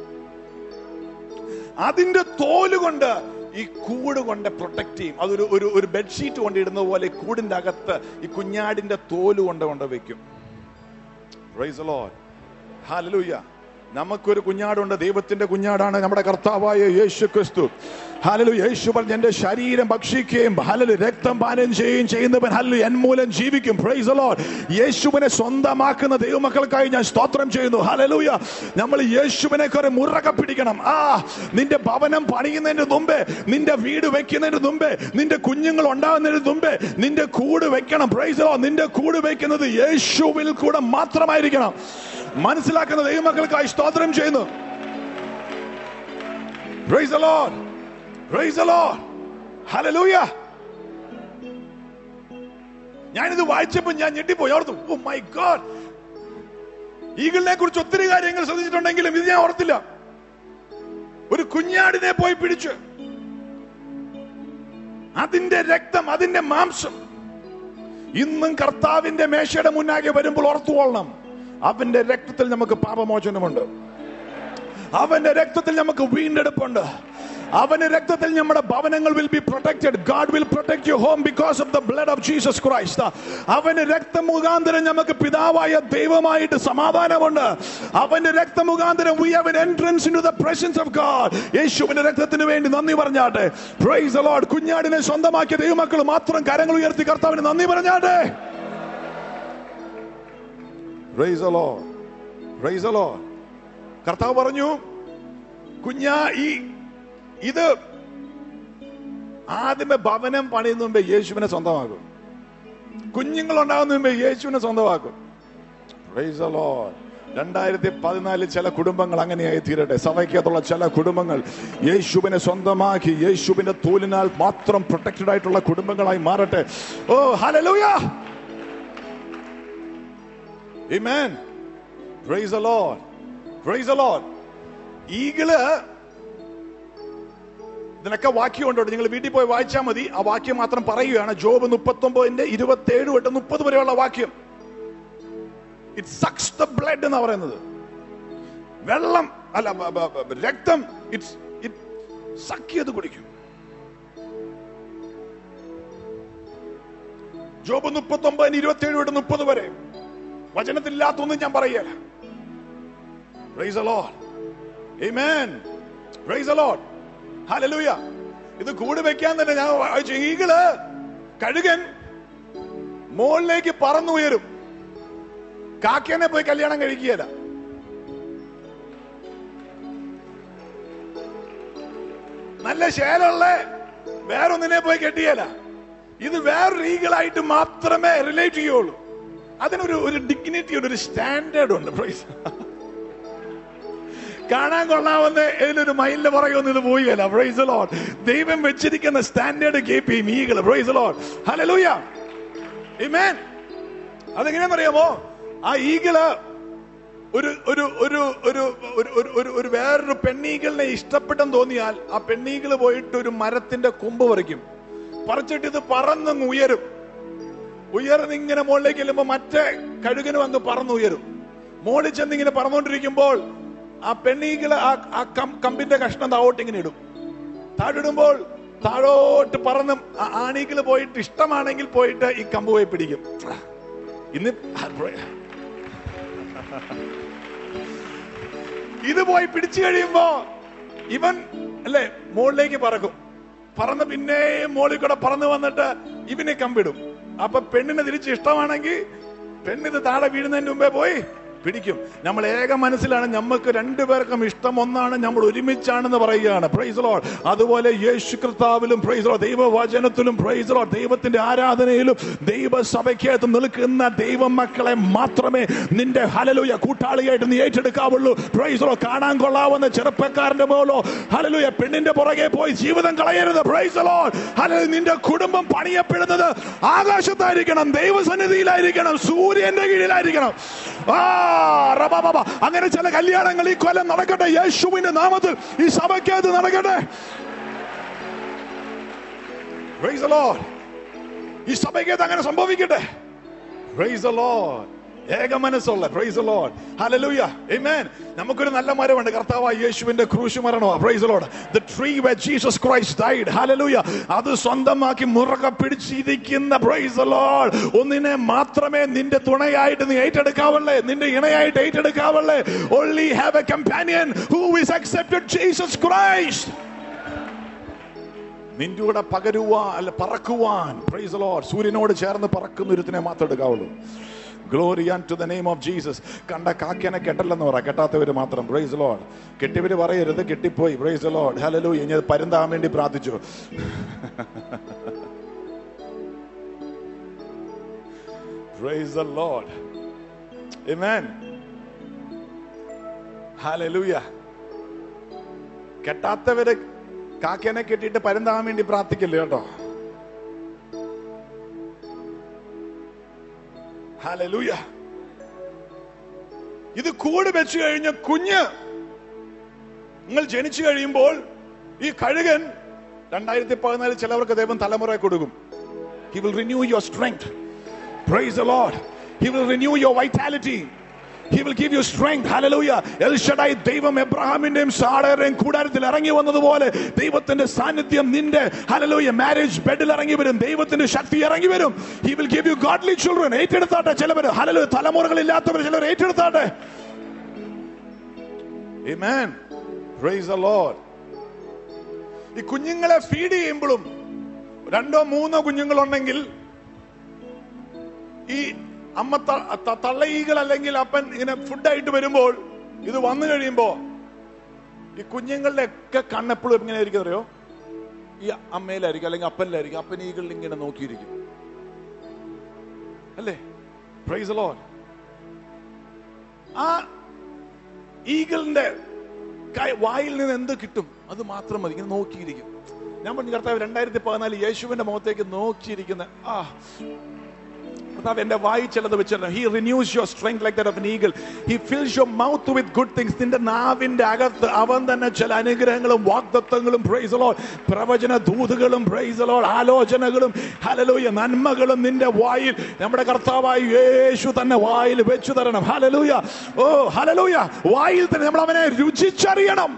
A: അതിന്റെ തോല് കൊണ്ട് ഈ കൂട് കൊണ്ട് പ്രൊട്ടക്ട് ചെയ്യും അതൊരു ഒരു ഒരു ബെഡ്ഷീറ്റ് കൊണ്ട് ഇടുന്ന പോലെ ഈ കൂടിന്റെ അകത്ത് ഈ കുഞ്ഞാടിന്റെ തോല് കൊണ്ട് കൊണ്ട് വെക്കും Praise the Lord. Hallelujah. നമുക്കൊരു കുഞ്ഞാടുണ്ട് ദൈവത്തിന്റെ കുഞ്ഞാടാണ് നമ്മുടെ കർത്താവായ യേശു ക്രിസ്തു ഹലലു യേശു പറഞ്ഞ എന്റെ ശരീരം ഭക്ഷിക്കുകയും ഹലലു രക്തം പാനം ചെയ്യുകയും ചെയ്യുന്നവൻ ഹലു എന്മൂലം ജീവിക്കും പ്രൈസ് ലോഡ് യേശുവിനെ സ്വന്തമാക്കുന്ന ദൈവമക്കൾക്കായി ഞാൻ സ്തോത്രം ചെയ്യുന്നു ഹലലൂയ നമ്മൾ യേശുവിനെ കുറെ മുറക പിടിക്കണം ആ നിന്റെ ഭവനം പണിയുന്നതിന് മുമ്പേ നിന്റെ വീട് വെക്കുന്നതിന് മുമ്പേ നിന്റെ കുഞ്ഞുങ്ങൾ ഉണ്ടാകുന്നതിന് മുമ്പേ നിന്റെ കൂട് വെക്കണം പ്രൈസ് ലോ നിന്റെ കൂട് വെക്കുന്നത് യേശുവിൽ കൂടെ മാത്രമായിരിക്കണം മനസ്സിലാക്കുന്ന ദൈവമക്കൾക്കായി സ്തോത്രം ചെയ്യുന്നു Praise the Lord. Praise the Lord. Hallelujah. ഞാനിത് വായിച്ചപ്പോൾ ഞാൻ ഞെട്ടിപ്പോയി ഓർത്തു ഓ മൈ ഗോഡ് ഈഗിളിനെ കുറിച്ച് ഒത്തിരി കാര്യങ്ങൾ ശ്രദ്ധിച്ചിട്ടുണ്ടെങ്കിലും ഇത് ഞാൻ ഓർത്തില്ല ഒരു കുഞ്ഞാടിനെ പോയി പിടിച്ച് അതിന്റെ രക്തം അതിന്റെ മാംസം ഇന്നും കർത്താവിന്റെ മേശയുടെ മുന്നാകെ വരുമ്പോൾ ഓർത്തുകൊള്ളണം അവന്റെ രക്തത്തിൽ നമുക്ക് പാപമോചനമുണ്ട് അവന്റെ രക്തത്തിൽ നമുക്ക് വീണ്ടെടുപ്പുണ്ട് അവന്റെ രക്തത്തിൽ നമ്മുടെ ഭവനങ്ങൾ will be protected God will protect you home because of the blood of Jesus Christ അവന്റെ രക്തം മുഖാന്തരം നമുക്ക് പിതാവായ ദൈവമായിട്ട് സമാധാനമുണ്ട് അവന്റെ രക്തം മുഖാന്തരം we have an entrance into the presence of God യേശുവിന്റെ രക്തത്തിന് വേണ്ടി നന്ദി പറഞ്ഞാട്ടെ പ്രൈസ് the Lord കുഞ്ഞാടിനെ സ്വന്തമാക്കിയ ദൈവമക്കൾ മാത്രം കരങ്ങൾ ഉയർത്തി കർത്താവിന് നന്ദി പറഞ്ഞാട്ടെ praise the Lord praise the Lord കർത്താവ് പറഞ്ഞു കുഞ്ഞാ ഈ ഇത് ആദ്യമേ ഭവനം പണിയുന്ന മുമ്പേ യേശുവിനെ സ്വന്തമാക്കും കുഞ്ഞുങ്ങൾ ഉണ്ടാകുന്ന മുമ്പേ യേശുവിനെ സ്വന്തമാക്കും Praise the Lord. രണ്ടായിരത്തി പതിനാലിൽ ചില കുടുംബങ്ങൾ അങ്ങനെയായി തീരട്ടെ സഭയ്ക്കകത്തുള്ള ചില കുടുംബങ്ങൾ യേശുവിനെ സ്വന്തമാക്കി യേശുവിന്റെ തോലിനാൽ മാത്രം പ്രൊട്ടക്റ്റഡ് ആയിട്ടുള്ള കുടുംബങ്ങളായി മാറട്ടെ ഓ hallelujah Amen. Praise the Lord. Praise the Lord. Eagle ഇതിനൊക്കെ വാക്യമുണ്ടോ നിങ്ങൾ വീട്ടിൽ പോയി വായിച്ചാൽ മതി ആ വാക്യം മാത്രം പറയുകയാണ് ജോബ് മുപ്പത്തി ഒമ്പതിന്റെ ഇരുപത്തി ഏഴ് തൊട്ട് മുപ്പത് വരെയുള്ള വാക്യം ഇറ്റ് സക്സ് ദ ബ്ലഡ് എന്നാ പറയുന്നത് വെള്ളം അല്ല ബ- ബ- ബ- രക്തം ഇറ്റ്സ് ഇറ്റ് സക്ക് ചെയ്ത് കുടിക്കും ജോബ് മുപ്പത്തി ഒമ്പതിന് ഇരുപത്തി ഏഴ് തൊട്ട് മുപ്പത് വരെ വചനത്തില്ലാത്തൊന്നും ഞാൻ പറയുകയല്ല Praise the Lord. Amen. Praise the Lord. Hallelujah. ഇത് കൂടി വെക്കാൻ തന്നെ ഞാൻ വായിച്ചു ഈകള് കഴുകൻ മുകളിലേക്ക് പറന്നുയരും കാക്കേനെ പോയി കല്യാണം കഴിക്കുകയല്ല നല്ല ശേലമുള്ള വേറൊന്നിനെ പോയി കെട്ടിയല്ല ഇത് വേറൊരു ഈകളായിട്ട് മാത്രമേ റിലേറ്റ് ചെയ്യുള്ളൂ അതിനൊരു ഒരു ഡിഗ്നിറ്റി ഉണ്ട് ഒരു സ്റ്റാൻഡേർഡ് ഉണ്ട് പ്രൈസ് കാണാൻ കൊള്ളാവുന്ന ഏതൊരു മൈലിന്റെ പുറകൊന്നും ഇത് പോയില്ല പ്രൈസ് ലോഡ് ദൈവം വെച്ചിരിക്കുന്ന സ്റ്റാൻഡേർഡ് കീപ്പ് ചെയ്യും eagles praise Lord hallelujah Amen. അതെങ്ങനെയാണെന്നറിയാമോ ആ ഈകള് ഒരു ഒരു ഒരു ഒരു ഒരു ഒരു ഒരു ഒരു വേറൊരു പെണ്ണീകളിനെ ഇഷ്ടപ്പെട്ടെന്ന് തോന്നിയാൽ ആ പെണ്ണീകള് പോയിട്ട് ഒരു മരത്തിന്റെ കൊമ്പ് പറിക്കും പറിച്ചിട്ട് ഇത് പറന്നങ്ങ് ഉയരും ഉയർന്ന് ഇങ്ങനെ മുകളിലേക്ക് ചെല്ലുമ്പോ മറ്റേ കഴുകനും അങ്ങ് പറന്നുയരും മുകളിൽ ചെന്ന് ഇങ്ങനെ പറന്നുകൊണ്ടിരിക്കുമ്പോൾ ആ പെണ്ണീകള് ആ ആ കം- കമ്പിന്റെ കഷ്ണം താഴോട്ട് ഇങ്ങനെ ഇടും താഴിടുമ്പോൾ താഴോട്ട് പറന്ന് ആ ആണീകള് പോയിട്ട് ഇഷ്ടമാണെങ്കിൽ പോയിട്ട് ഈ കമ്പ് പോയി പിടിക്കും ഇന്ന് ഇത് പോയി പിടിച്ചു കഴിയുമ്പോ ഇവൻ അല്ലേ മുകളിലേക്ക് പറക്കും പറന്ന് പിന്നെയും മുകളിൽ കൂടെ പറന്ന് വന്നിട്ട് ഇവനെ കമ്പിടും അപ്പൊ പെണ്ണിന് തിരിച്ച് ഇഷ്ടമാണെങ്കിൽ പെണ്ണിത് താഴെ വീഴുന്നതിന് മുമ്പേ പോയി പിടിക്കും നമ്മൾ ഏക മനസ്സിലാണ് നമുക്ക് രണ്ടുപേർക്കും ഇഷ്ടം ഒന്നാണ് നമ്മൾ ഒരുമിച്ചാണെന്ന് പറയുകയാണ് പ്രൈസ് ലോഡ് അതുപോലെ യേശു കർത്താവിലും പ്രൈസ് ലോഡ് ദൈവവചനത്തിലും പ്രൈസ് ലോഡ് ദൈവത്തിന്റെ ആരാധനയിലും ദൈവസഭയ്ക്കകത്ത് നിൽക്കുന്ന ദൈവ മക്കളെ മാത്രമേ നിന്റെ ഹലലുയ കൂട്ടാളിയായിട്ട് നീ ഏറ്റെടുക്കാവുള്ളൂ പ്രൈസ് ലോഡ് കാണാൻ കൊള്ളാവുന്ന ചെറുപ്പക്കാരന്റെ പോലോ ഹലലുയ പെണ്ണിന്റെ പുറകെ പോയി ജീവിതം കളയരുത് പ്രൈസ് ലോഡ് ഹലോ നിന്റെ കുടുംബം പണിയപ്പെടുന്നത് ആകാശത്തായിരിക്കണം ദൈവസന്നിധിയിലായിരിക്കണം സൂര്യന്റെ കീഴിലായിരിക്കണം ആ റബബബ. അങ്ങനെ ചില കല്യാണങ്ങൾ ഈ കൊല്ലം നടക്കട്ടെ യേശുവിന്റെ നാമത്തിൽ ഈ സഭയ്ക്കകത്ത് നടക്കട്ടെ Praise the Lord. ഈ സഭയ്ക്കകത്ത് അങ്ങനെ സംഭവിക്കട്ടെ Praise the Lord. ഏക മനസ്സുള്ള praise the Lord. Hallelujah. Amen. നമുക്കൊരു നല്ല മരമുണ്ട് കർത്താവായ യേശുവിന്റെ ക്രൂശ് മരണമാ praise the Lord. The tree where Jesus Christ died. Hallelujah. അത് സ്വന്തമാക്കി മുറുകെ പിടിച്ചിരിക്കുന്ന പ്രൈസ് the Lord. ഒന്നിനെ മാത്രമേ നിന്റെ തുണയായിട്ട് നീ ഏറ്റെടുക്കാവുള്ളേ നിന്റെ ഇണയായിട്ട് ഏറ്റെടുക്കാവുള്ളേ only have a companion who is accepted Jesus Christ. നിന്റെ കൂടെ പകരുവാൻ അല്ല പറക്കുവാൻ പ്രൈസ് ലോഡ് സൂര്യനോട് ചേർന്ന് പറക്കുന്ന ഒരുത്തിനെ മാത്രം എടുക്കാവുള്ളൂ glory unto the name of Jesus കണ്ട കാക്കേനെ കെട്ടല്ലെന്ന് പറ കെട്ടാത്തവര് മാത്രം പ്രൈസ് ലോഡ് കെട്ടിയവര് പറയരുത് കെട്ടിപ്പോയി പ്രൈസ് ലോഡ് ഹലലു ഇനി അത് പരുന്താൻ വേണ്ടി പ്രാർത്ഥിച്ചു praise the Lord Amen. Hallelujah. കെട്ടാത്തവര് കാക്കേനെ കെട്ടിയിട്ട് പരുന്താൻ വേണ്ടി പ്രാർത്ഥിക്കില്ല കേട്ടോ ഹലലൂയ ഇത് കൂട് വെച്ച് കഴിഞ്ഞ കുഞ്ഞ് നിങ്ങൾ ജനിച്ചു കഴിയുമ്പോൾ ഈ കഴുകൻ രണ്ടായിരത്തി പതിനാല് ചിലവർക്ക് ദൈവം തലമുറ കൊടുക്കും he will renew your strength praise the Lord he will renew your vitality He will give you strength. Hallelujah. El Shaddai ദൈവം എബ്രഹാമിന്റെയും സാടയുടെയും കൂടാരത്തിൽ ഇറങ്ങി വന്നതുപോലെ ദൈവത്തിന്റെ സാന്നിധ്യം നിന്റെ ഹലലൂയ മാരേജ് ബെഡിൽ ഇറങ്ങി വരും ദൈവത്തിന്റെ ശക്തി ഇറങ്ങി വരും he will give you godly children ഏറ്റെടുത്താട്ടെ ചിലവർ ഹലലു തലമുറകൾ ഇല്ലാത്തവർ ചിലർ ഏറ്റെടുത്താട്ടെ Amen. Praise the Lord. ഈ കുഞ്ഞുങ്ങളെ ഫീഡ് ചെയ്യുമ്പോഴും രണ്ടോ മൂന്നോ കുഞ്ഞുങ്ങളുണ്ടെങ്കിൽ ഈ അമ്മ ത- ത- തള്ളഈകൾ അല്ലെങ്കിൽ അപ്പൻ ഇങ്ങനെ ഫുഡായിട്ട് വരുമ്പോൾ ഇത് വന്നു കഴിയുമ്പോ ഈ കുഞ്ഞുങ്ങളുടെ ഒക്കെ കണ്ണെപ്പോഴും എങ്ങനെ ആയിരിക്കും അറിയോ ഈ അമ്മയിലായിരിക്കും അല്ലെങ്കിൽ അപ്പനിലായിരിക്കും അപ്പൻ ഈകളിൽ ഇങ്ങനെ നോക്കിയിരിക്കും അല്ലേ പ്രൈസ് ലോൺ ആ ഈഗിളിന്റെ കൈ- വായിൽ നിന്ന് എന്ത് കിട്ടും അത് മാത്രം മതി ഇങ്ങനെ നോക്കിയിരിക്കും ഞാൻ പറഞ്ഞു കർത്താവ് രണ്ടായിരത്തി പതിനാല് യേശുവിന്റെ മുഖത്തേക്ക് നോക്കിയിരിക്കുന്ന ആ കർത്താവ് എന്റെ വായി ചിലത് വെച്ചിട്ടുണ്ട് he renews your strength like that of an eagle he fills your mouth with good things നിന്റെ നാവിന്റെ അകത്ത് അവൻ തന്നെ ചില അനുഗ്രഹങ്ങളും വാഗ്ദത്വങ്ങളും പ്രൈസ് ലോഡ് പ്രവചന ദൂതുകളും പ്രൈസ് ലോഡ് ആലോചനകളും ഹലലൂയ നന്മകളും നിന്റെ വായിൽ നമ്മുടെ കർത്താവായി യേശു തന്നെ വായിൽ വെച്ചു തരണം ഹലലൂയ ഓ ഹലലൂയ വായിൽ തന്നെ നമ്മൾ അവനെ രുചിച്ചറിയണം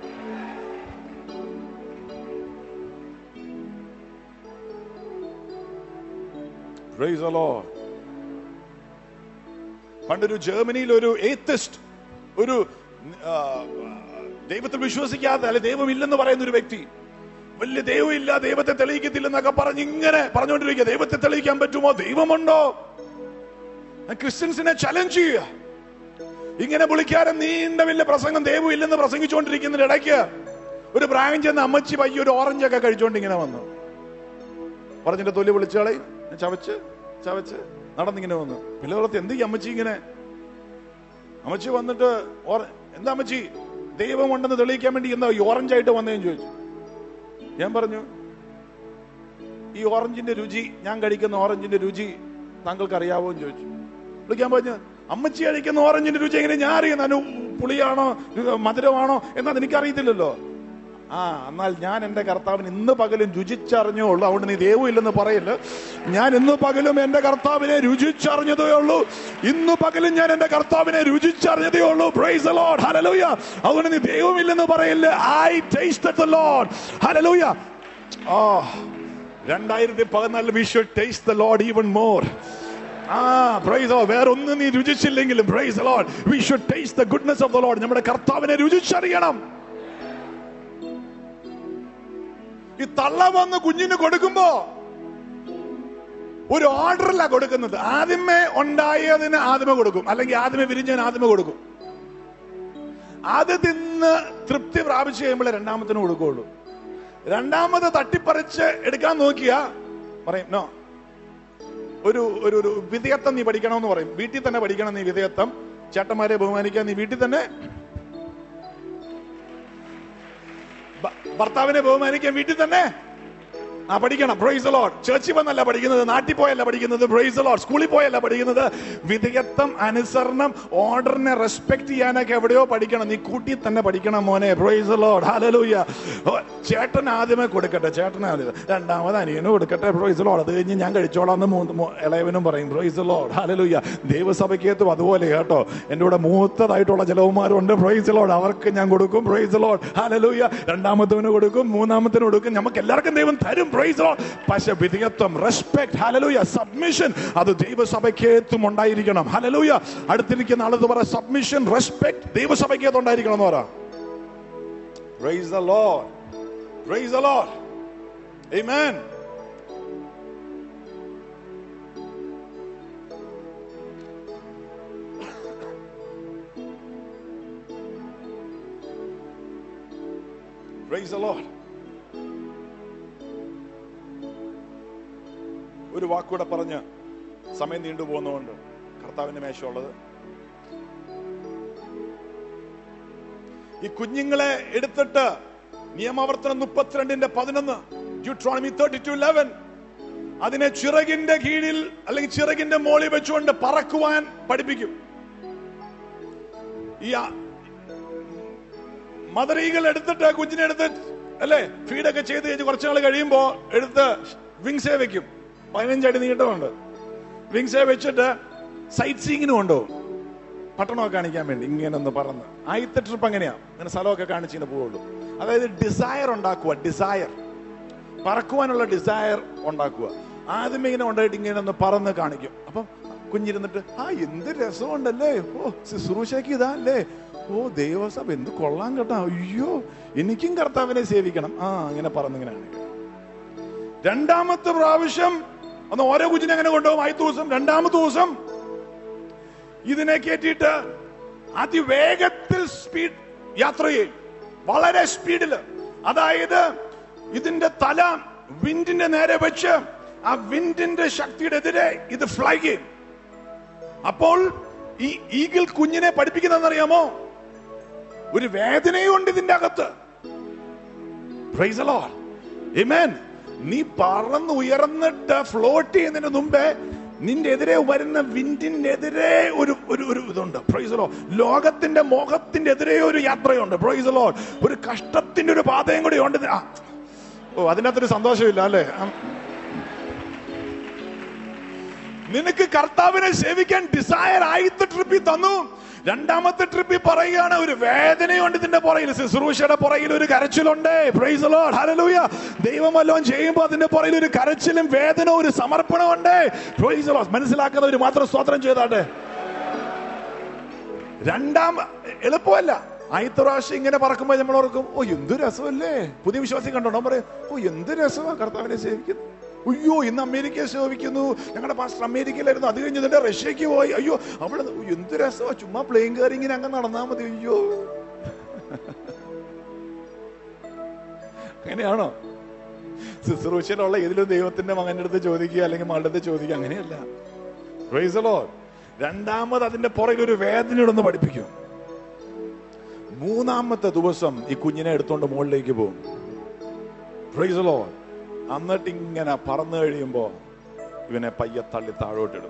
A: Praise the Lord. പണ്ടൊരു ജർമ്മനിയിൽ ഒരു ഏത്തിസ്റ്റ് ഒരു ആ, ദൈവത്തിൽ വിശ്വസിക്കാത്ത അല്ലെ ദൈവമില്ലെന്ന് പറയുന്ന ഒരു വ്യക്തി വലിയ ദൈവമില്ല ദൈവത്തെ തെളിയിക്കത്തില്ലെന്നൊക്കെ പറഞ്ഞ് ഇങ്ങനെ പറഞ്ഞുകൊണ്ടിരിക്കുക ദൈവത്തെ തെളിയിക്കാൻ പറ്റുമോ ദൈവമുണ്ടോ ക്രിസ്ത്യൻസിനെ ചലഞ്ച് ചെയ്യുക ഇങ്ങനെ പുള്ളിക്കാരൻ നീണ്ട വലിയ പ്രസംഗം ദൈവം ഇല്ലെന്ന് പ്രസംഗിച്ചുകൊണ്ടിരിക്കുന്നതിന്റെ ഇടയ്ക്ക് ഒരു പ്രായം ചെന്ന് അമ്മച്ചി പയ്യ ഒരു ഓറഞ്ച് ഒക്കെ കഴിച്ചുകൊണ്ട് ഇങ്ങനെ വന്നു പറഞ്ഞിട്ട് തൊലി വിളിച്ചാളെ ചവച്ച് ചവച്ച് നടന്നിങ്ങനെ വന്നു പിള്ളേർത്ത് എന്ത് ഈ അമ്മച്ചി ഇങ്ങനെ അമ്മച്ചി വന്നിട്ട് ഓറ- എന്താ അമ്മച്ചി ദൈവം ഉണ്ടെന്ന് തെളിയിക്കാൻ വേണ്ടി എന്താ ഈ ഓറഞ്ച് ആയിട്ട് വന്നേന്ന് ചോദിച്ചു ഞാൻ പറഞ്ഞു ഈ ഓറഞ്ചിന്റെ രുചി ഞാൻ കഴിക്കുന്ന ഓറഞ്ചിന്റെ രുചി താങ്കൾക്ക് അറിയാവോ എന്ന് ചോദിച്ചു വിളിക്കാൻ പറഞ്ഞു അമ്മച്ചി കഴിക്കുന്ന ഓറഞ്ചിന്റെ രുചി എങ്ങനെ ഞാൻ അറിയുന്ന അനു പുളിയാണോ മധുരമാണോ എന്നാ എനിക്കറിയത്തില്ലല്ലോ ആ എന്നാൽ ഞാൻ എന്റെ കർത്താവിന് ഇന്ന് പകലും രുചിച്ചറിഞ്ഞേ ഉള്ളൂ അതുകൊണ്ട് നീ ദൈവം ഇല്ലെന്ന് പറയില്ല ഞാൻ ഇന്ന് പകലും എന്റെ കർത്താവിനെ രുചിച്ചറിഞ്ഞതേ ഉള്ളൂ ഇന്ന് പകലും ഞാൻ എന്റെ കർത്താവിനെ രുചിച്ചറിഞ്ഞതേ ഉള്ളൂ പ്രൈസ് ലോഡ് ഹലലൂയ അതുകൊണ്ട് നീ ദൈവമില്ലെന്ന് പറയില്ല ഐ ടേസ്റ്റ് ലോഡ് ഹലലൂയ ആ രണ്ടായിരത്തി പതിനാലിൽ we should taste the Lord even more ആ പ്രൈസ് ലോഡ് വേറെ ഒന്നും നീ രുചിച്ചില്ലെങ്കിലും praise Lord we should taste the goodness of the Lord നമ്മുടെ കർത്താവിനെ രുചിച്ചറിയണം ഈ തള്ള വന്ന് കുഞ്ഞിന് കൊടുക്കുമ്പോ ഒരു ഓർഡറില്ല കൊടുക്കുന്നത് ആദ്യമേ ഉണ്ടായതിന് ആദ്യമേ കൊടുക്കും അല്ലെങ്കിൽ ആദ്യമേ വിരിഞ്ഞതിന് ആദ്യമേ കൊടുക്കും അത് തിന്ന് തൃപ്തി പ്രാപിച്ചു കഴിയുമ്പോഴേ രണ്ടാമത്തിന് കൊടുക്കുള്ളൂ രണ്ടാമത് തട്ടിപ്പറിച്ച് എടുക്കാൻ നോക്കിയാ പറയും നോ ഒരു ഒരു ഒരു വിധേയത്വം നീ പഠിക്കണമെന്ന് പറയും വീട്ടിൽ തന്നെ പഠിക്കണം നീ വിധേയത്വം ചേട്ടന്മാരെ ബഹുമാനിക്കാൻ നീ വീട്ടിൽ തന്നെ ഭ- ഭർത്താവിനെ ബഹുമാനിക്കാൻ വീട്ടിൽ തന്നെ ആ പഠിക്കണം പ്രൈസ് ലോഡ് ചേർച്ചിൽ വന്നല്ല പഠിക്കുന്നത് നാട്ടിൽ പോയല്ല പഠിക്കുന്നത് പ്രൈസ് ലോഡ് സ്കൂളിൽ പോയല്ല പഠിക്കുന്നത് വിധേയത്വം അനുസരണം ഓർഡറിനെ റെസ്പെക്ട് ചെയ്യാനൊക്കെ എവിടെയോ പഠിക്കണം നീ കൂട്ടി തന്നെ പഠിക്കണം മോനെ പ്രൈസ് ലോഡ് ഹലലൂയ ചേട്ടൻ ആദ്യമേ കൊടുക്കട്ടെ ചേട്ടൻ ആദ്യം രണ്ടാമത് അനിയനും കൊടുക്കട്ടെ പ്രൈസ് ലോഡ് അത് കഴിഞ്ഞ് ഞാൻ കഴിച്ചോളാം എന്ന് മൂന്ന് മൂ- ഇളയവനും പറയും പ്രൈസ് ലോഡ് ഹലലൂയ ദൈവസഭയ്ക്കകത്തും അതുപോലെ കേട്ടോ എൻ്റെ കൂടെ മൂത്തതായിട്ടുള്ള ചിലവന്മാരുണ്ട് പ്രൈസ് ലോഡ് അവർക്ക് ഞാൻ കൊടുക്കും പ്രൈസ് ലോഡ് ഹലലൂയ രണ്ടാമത്തവന് കൊടുക്കും മൂന്നാമത്തിന് കൊടുക്കും നമുക്ക് എല്ലാവർക്കും ദൈവം തരും പ്രൈസ് ലോഡ് പക്ഷെ വിധേയത്വം റെസ്പെക്ട് ഹലലൂയ സബ്മിഷൻ അത് ദൈവസഭയ്ക്കകത്തും ഉണ്ടായിരിക്കണം ഹലലൂയ അടുത്തിരിക്കുന്ന ആളത് പറ സബ്മിഷൻ റെസ്പെക്ട് ദൈവസഭയ്ക്കകത്ത് ഉണ്ടായിരിക്കണം എന്ന് പറ praise the Lord praise the Lord amen Praise the Lord. ഒരു വാക്കൂടെ പറഞ്ഞ് സമയം നീണ്ടുപോകുന്നതുകൊണ്ട് കർത്താവിന്റെ മേശമുള്ളത് ഈ കുഞ്ഞുങ്ങളെ എടുത്തിട്ട് നിയമാവർത്തനം മുപ്പത്തിരണ്ടിന്റെ പതിനൊന്ന് ജൂട്രോണമി തേർട്ടി ടു ലെവൻ അതിനെ ചിറകിന്റെ കീഴിൽ അല്ലെങ്കിൽ ചിറകിന്റെ മോളിൽ വെച്ചുകൊണ്ട് പറക്കുവാൻ പഠിപ്പിക്കും ഈ ആ- മദർ ഈഗിൾ എടുത്തിട്ട് കുഞ്ഞിനെ എടുത്ത് അല്ലേ ഫീഡൊക്കെ ചെയ്ത് കഴിഞ്ഞ് കുറച്ചു നാൾ കഴിയുമ്പോ എടുത്ത് വിങ്സേ വെക്കും പതിനഞ്ചടി നീട്ടമുണ്ട് വിങ്സേ വെച്ചിട്ട് സൈറ്റ് സീയിങ്ങിന് കൊണ്ടുപോകും പട്ടണമൊക്കെ കാണിക്കാൻ വേണ്ടി ഇങ്ങനെ ഒന്ന് പറന്ന് ആദ്യത്തെ ട്രിപ്പ് അങ്ങനെയാ അങ്ങനെ സ്ഥലമൊക്കെ കാണിച്ചിങ്ങനെ പോവുള്ളൂ അതായത് ഡിസയർ ഉണ്ടാക്കുക ഡിസയർ പറക്കുവാനുള്ള ഡിസയർ ഉണ്ടാക്കുക ആദ്യമേ ഇങ്ങനെ ഉണ്ടായിട്ട് ഇങ്ങനെ ഒന്ന് പറന്ന് കാണിക്കും അപ്പം കുഞ്ഞിരുന്നിട്ട് ആ എന്ത് രസമുണ്ടല്ലേ ഓ ശുശ്രൂഷയ്ക്ക് ഇതാ അല്ലേ ഓ ദൈവസഭ എന്ത് കൊള്ളാൻ കേട്ടോ അയ്യോ എനിക്കും കർത്താവിനെ സേവിക്കണം ആ ഇങ്ങനെ പറന്നിങ്ങനെ കാണിക്കും രണ്ടാമത്തെ പ്രാവശ്യം അന്ന് ഓരോ കുഞ്ഞിനെ അങ്ങനെ കൊണ്ടുപോകും ആദ്യത്തെ ദിവസം രണ്ടാമത്തെ ദിവസം ഇതിനെ കയറ്റിയിട്ട് അതിവേഗത്തിൽ സ്പീഡ് യാത്ര ചെയ്യും വളരെ സ്പീഡില് അതായത് ഇതിന്റെ തല വിൻഡിന്റെ നേരെ വെച്ച് ആ വിൻഡിന്റെ ശക്തിയുടെ എതിരെ ഇത് ഫ്ലൈ ചെയ്യും അപ്പോൾ ഈ ഈഗിൾ കുഞ്ഞിനെ പഠിപ്പിക്കുന്നതെന്നറിയാമോ ഒരു വേദനയുണ്ട് ഇതിന്റെ അകത്ത് Praise the Lord. Amen. നീ പറന്ന് ഉയർന്നിട്ട് ഫ്ലോട്ട് ചെയ്യുന്നതിന് മുമ്പേ നിന്റെ എതിരെ വരുന്ന വിൻഡിനെതിരെ ഒരു ഒരു ഒരു ഇതുണ്ട് പ്രൈസലോ ലോകത്തിന്റെ മോഹത്തിന്റെ എതിരെ ഒരു യാത്രയുണ്ട് പ്രൈസലോ ഒരു കഷ്ടത്തിന്റെ ഒരു പാതയും കൂടി ഉണ്ട് ആ, ഓ അതിനകത്തൊരു സന്തോഷമില്ല അല്ലേ ആ. നിനക്ക് കർത്താവിനെ സേവിക്കാൻ ഡിസയർ ആദ്യത്തെ ട്രിപ്പിൽ തന്നു രണ്ടാമത്തെ ട്രിപ്പിൽ പറയുകയാണ് ഒരു വേദനയുണ്ട് ഇതിന്റെ പുറകിൽ ശുശ്രൂഷയുടെ പുറകിൽ ഒരു കരച്ചിലുണ്ട് പ്രൈസ് ലോഡ് ഹല്ലേലൂയ ദൈവം വല്ലതും ചെയ്യുമ്പോൾ അതിന്റെ പുറകിൽ ഒരു കരച്ചിലും വേദന ഒരു സമർപ്പണമുണ്ട് പ്രൈസ് ലോഡ് മനസ്സിലാക്കുന്നവർ മാത്രം സ്തോത്രം ചെയ്താട്ടെ രണ്ടാം എളുപ്പമല്ല ആദ്യത്തെ പ്രാവശ്യം ഇങ്ങനെ പറക്കുമ്പോൾ നമ്മൾ ഓർക്കും ഓ എന്ത് രസമല്ലേ പുതിയ വിശ്വാസം കണ്ടോ പറയും ഓ എന്ത് രസമാണ് കർത്താവിനെ സേവിക്കുന്നു അയ്യോ ഇന്ന് അമേരിക്കയെ സേവിക്കുന്നു ഞങ്ങളുടെ പാസ്റ്റർ അമേരിക്കയിലായിരുന്നു അത് കഴിഞ്ഞ് ഇതിന്റെ റഷ്യക്ക് പോയി അയ്യോ അവിടെ ഓ, എന്ത് രസമാ ചുമ്മാ പ്ലെയിൻ കയറി ഇങ്ങനെ അങ്ങ് നടന്നാ മതി അയ്യോ അങ്ങനെയാണോ ശുശ്രൂഷയിലുള്ള ഏതിലും ദൈവത്തിന്റെ മകന്റെ അടുത്ത് ചോദിക്കുക അല്ലെങ്കിൽ മകളുടെ അടുത്ത് ചോദിക്കുക അങ്ങനെയല്ല Praise the Lord. രണ്ടാമത് അതിന്റെ പുറകിൽ ഒരു വേദനയോടൊന്ന് പഠിപ്പിക്കും മൂന്നാമത്തെ ദിവസം ഈ കുഞ്ഞിനെ എടുത്തോണ്ട് മുകളിലേക്ക് പോകും Praise the Lord. എന്നിട്ട് ഇങ്ങനെ പറന്നു കഴിയുമ്പോ ഇവനെ പയ്യെ തള്ളി താഴോട്ടിടും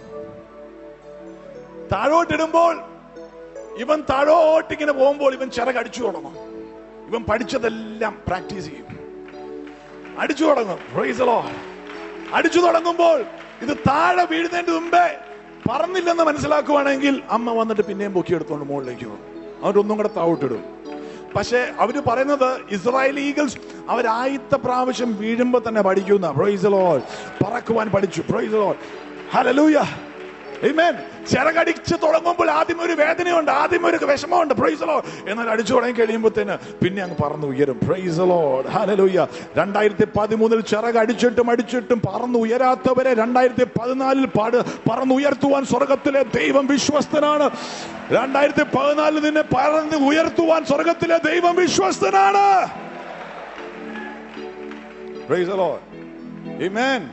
A: താഴോട്ടിടുമ്പോൾ ഇവൻ താഴോട്ട് ഇങ്ങനെ പോകുമ്പോൾ ഇവൻ ചിറകടിച്ചു തുടങ്ങും ഇവൻ പഠിച്ചതെല്ലാം പ്രാക്ടീസ് ചെയ്യും അടിച്ചു തുടങ്ങും Praise the Lord. അടിച്ചു തുടങ്ങുമ്പോൾ ഇത് താഴെ വീഴുന്നതിന്റെ മുമ്പേ പറന്നില്ലെന്ന് മനസ്സിലാക്കുവാണെങ്കിൽ അമ്മ വന്നിട്ട് പിന്നെയും പൊക്കിയെടുത്തോണ്ട് മുകളിലേക്ക് പോകും അവരൊന്നും കൂടെ താഴോട്ടിടും പക്ഷെ അവര് പറയുന്നത് ഇസ്രായേൽ ഈഗിൾസ് അവരായിത്ത പ്രാവശ്യം വീഴുമ്പോ തന്നെ പഠിക്കുന്ന പ്രൈസ് ലോഡ് പറക്കുവാൻ പഠിച്ചു പ്രൈസ് ലോഡ് ഹല്ലേലൂയ Amen. ചിറകടിച്ച് തുടങ്ങുമ്പോൾ ആദ്യം ഒരു വേദനയുണ്ട് ആദ്യം ഒരു വിഷമമുണ്ട് പ്രൈസ് ലോഡ് എന്നാൽ അടിച്ചു തുടങ്ങി കഴിയുമ്പോഴത്തേന് പിന്നെ അങ്ങ് പറന്ന് ഉയരും പ്രൈസ് ലോഡ് ഹല്ലേലൂയ രണ്ടായിരത്തി പതിമൂന്നിൽ ചിറക് അടിച്ചിട്ടും അടിച്ചിട്ടും പറന്ന് ഉയരാത്തവരെ രണ്ടായിരത്തി പതിനാലിൽ പാട് പറന്ന് ഉയർത്തുവാൻ സ്വർഗത്തിലെ ദൈവം വിശ്വസ്തനാണ് രണ്ടായിരത്തി പതിനാലിൽ നിന്നെ പറന്ന് ഉയർത്തുവാൻ സ്വർഗത്തിലെ ദൈവം വിശ്വസ്തനാണ് Praise the Lord. Amen.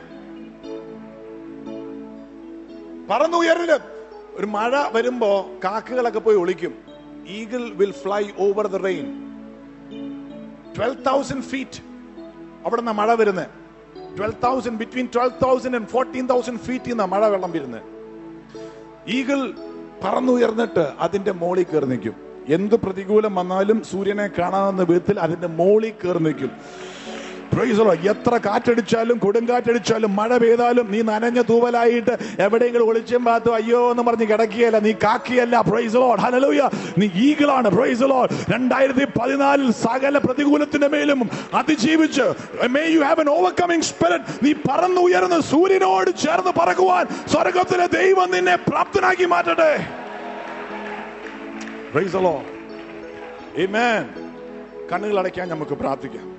A: പറന്നുയരില്ല ഒരു മഴ വരുമ്പോ കാക്കകളൊക്കെ പോയി ഒളിക്കും eagle will fly over the rain twelve thousand feet അവിടെ നിന്നാ മഴ വരുന്നത് twelve thousand between twelve thousand and fourteen thousand feet നിന്നാ മഴ വെള്ളം വരുന്നത് ഈഗിൾ പറന്നുയർന്നിട്ട് അതിന്റെ മോളിൽ കയറി നിൽക്കും എന്ത് പ്രതികൂലം വന്നാലും സൂര്യനെ കാണാവുന്ന വിധത്തിൽ അതിന്റെ മോളിൽ കയറി നിൽക്കും Praise the Lord. എത്ര കാറ്റടിച്ചാലും കൊടുങ്കാറ്റടിച്ചാലും മഴ പെയ്താലും നീ നനഞ്ഞ തൂവലായിട്ട് എവിടെയെങ്കിലും ഒളിച്ചും പാത്തു അയ്യോ എന്ന് പറഞ്ഞ് കിടക്കുകയല്ല നീ കാക്കിയല്ല പ്രൈസ് ലോഡ് ഹലലൂയ നീ ഈഗിളാണ് പ്രൈസ് ലോഡ് രണ്ടായിരത്തി പതിനാലിൽ സകല പ്രതികൂലത്തിന്റെ മേലും അതിജീവിച്ച് may you have an overcoming spirit നീ പറന്നു ഉയർന്ന് സൂര്യനോട് ചേർന്ന് പറക്കുവാൻ സ്വർഗത്തിലെ ദൈവം നിന്നെ പ്രാപ്തനാക്കി മാറ്റട്ടെ പ്രൈസ് the Lord. Amen. കണ്ണുകൾ അടയ്ക്കാൻ നമുക്ക് പ്രാർത്ഥിക്കാം